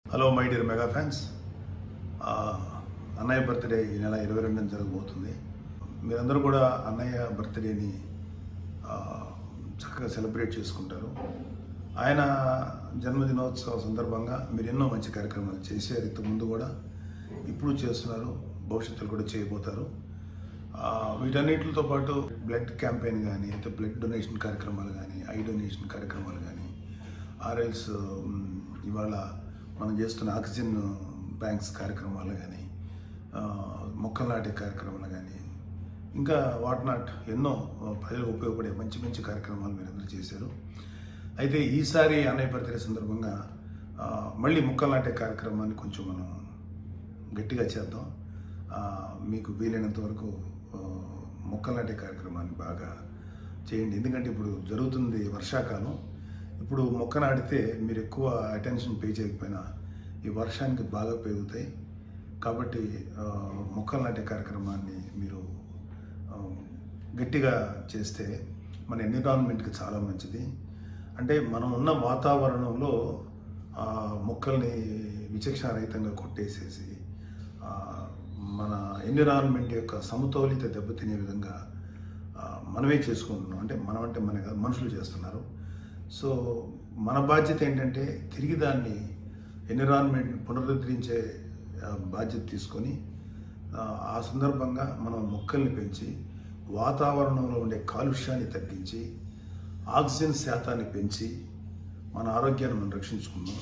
hello my dear mega fans ఆ, అన్నయ్య birthday ఈ నెల ఇరవై రెండున జరగబోతుంది మీరందరూ కూడా అన్నయ్య బర్త్డేని ఆ, చక్కగా సెలబ్రేట్ చేసుకుంటారు ఆయన జన్మదినోత్సవ సందర్భంగా మీరు ఎన్నో మంచి కార్యక్రమాలు చేశారు ఇంతకుముందు కూడా ఇప్పుడు చేస్తున్నారు భవిష్యత్తులో కూడా చేయబోతారు ఆ, వీటన్నిటితో పాటు బ్లడ్ క్యాంపెయిన్ కానీ అయితే బ్లడ్ డొనేషన్ కార్యక్రమాలు కానీ ఐ డొనేషన్ కార్యక్రమాలు కానీ ఆర్ఎల్స్ ఇవాళ మనం చేస్తున్న ఆక్సిజన్ బ్యాంక్స్ కార్యక్రమాలు కానీ ఆ, మొక్కలు నాటే కార్యక్రమాలు కానీ ఇంకా వాట్ నాట్ ఎన్నో ప్రజలకు ఉపయోగపడే మంచి మంచి కార్యక్రమాలు మీరు అందరూ చేశారు అయితే ఈసారి అన్నయ్య బర్త్డే సందర్భంగా ఆ, మళ్ళీ మొక్కలు నాటే కార్యక్రమాన్ని కొంచెం మనం గట్టిగా చేద్దాం ఆ, మీకు వీలైనంత వరకు ఆ, మొక్కలు నాటే కార్యక్రమాన్ని బాగా చేయండి ఎందుకంటే ఇప్పుడు జరుగుతుంది వర్షాకాలం ఇప్పుడు మొక్క నాటితే మీరు ఎక్కువ అటెన్షన్ పే చేయకపోయినా ఈ వర్షానికి బాగా పెరుగుతాయి కాబట్టి ఆ, మొక్కలు నాటే కార్యక్రమాన్ని మీరు ఆ, గట్టిగా చేస్తే మన ఎన్విరాన్మెంట్కి చాలా మంచిది అంటే మనం ఉన్న వాతావరణంలో ఆ, మొక్కల్ని విచక్షణారహితంగా కొట్టేసేసి ఆ, మన ఎన్విరాన్మెంట్ యొక్క సమతౌలిత దెబ్బతినే విధంగా ఆ, మనమే చేసుకుంటున్నాం అంటే మనం అంటే మన కాదు, మనుషులు చేస్తున్నారు సో మన బాధ్యత ఏంటంటే తిరిగి దాన్ని ఎన్విరాన్మెంట్ పునరుద్ధరించే ఆ, బాధ్యత తీసుకొని ఆ, ఆ సందర్భంగా మనం మొక్కల్ని పెంచి వాతావరణంలో ఉండే కాలుష్యాన్ని తగ్గించి ఆక్సిజన్ శాతాన్ని పెంచి మన ఆరోగ్యాన్ని మనం రక్షించుకుందాం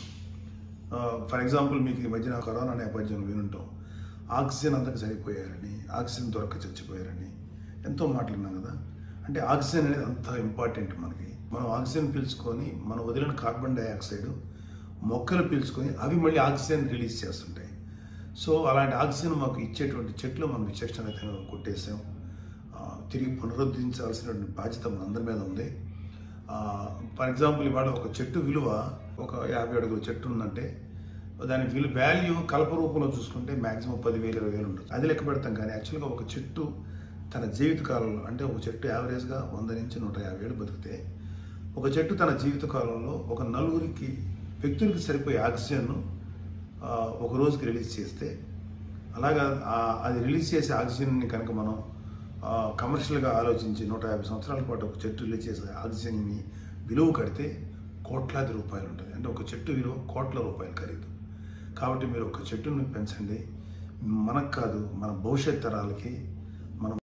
ఫర్ ఎగ్జాంపుల్ మీకు ఈ మధ్యన కరోనా నేపథ్యంలో వినుంటాం ఆక్సిజన్ అంతకు సరిపోయారని ఆక్సిజన్ దొరక చచ్చిపోయారని ఎంతో మాట్లాడినాం కదా అంటే ఆక్సిజన్ అనేది అంత ఇంపార్టెంట్ మనకి మనం ఆక్సిజన్ పీల్చుకొని మనం వదిలిన కార్బన్ డైఆక్సైడ్ మొక్కలు పీల్చుకొని అవి మళ్ళీ ఆక్సిజన్ రిలీజ్ చేస్తుంటాయి సో అలాంటి ఆక్సిజన్ మాకు ఇచ్చేటువంటి చెట్లు మనం విచక్షణతంగా కొట్టేసాం ఆ, తిరిగి పునరుద్ధరించాల్సినటువంటి బాధ్యత మనందరి మీద ఉంది ఫర్ ఎగ్జాంపుల్ ఇవాళ ఒక చెట్టు విలువ ఒక యాభై అడుగుల చెట్టు ఉందంటే దాని విలు వాల్యూ కలప రూపంలో చూసుకుంటే మాక్సిమం పదివేలు ఇరవై వేలు ఉంటుంది అది లెక్క పెడతాం కానీ యాక్చువల్గా ఒక చెట్టు తన జీవిత కాలంలో అంటే ఒక చెట్టు యావరేజ్గా వంద నుంచి నూట యాభై ఏళ్ళు బతికితే ఒక చెట్టు తన జీవిత కాలంలో ఒక నలుగురికి వ్యక్తులకి సరిపోయే ఆక్సిజన్ను ఆ, ఒక రోజుకి రిలీజ్ చేస్తే అలాగా ఆ- అది రిలీజ్ చేసే ఆక్సిజన్ని కనుక మనం ఆ, కమర్షియల్గా ఆలోచించి నూట యాభై సంవత్సరాల పాటు ఒక చెట్టు రిలీజ్ చేసే ఆక్సిజన్ని విలువ కడితే కోట్లాది రూపాయలు ఉంటుంది అంటే ఒక చెట్టు విలువ కోట్ల రూపాయలు ఖరీదు కాబట్టి మీరు ఒక చెట్టును పెంచండి మనకు కాదు మన భవిష్యత్ తరాలకి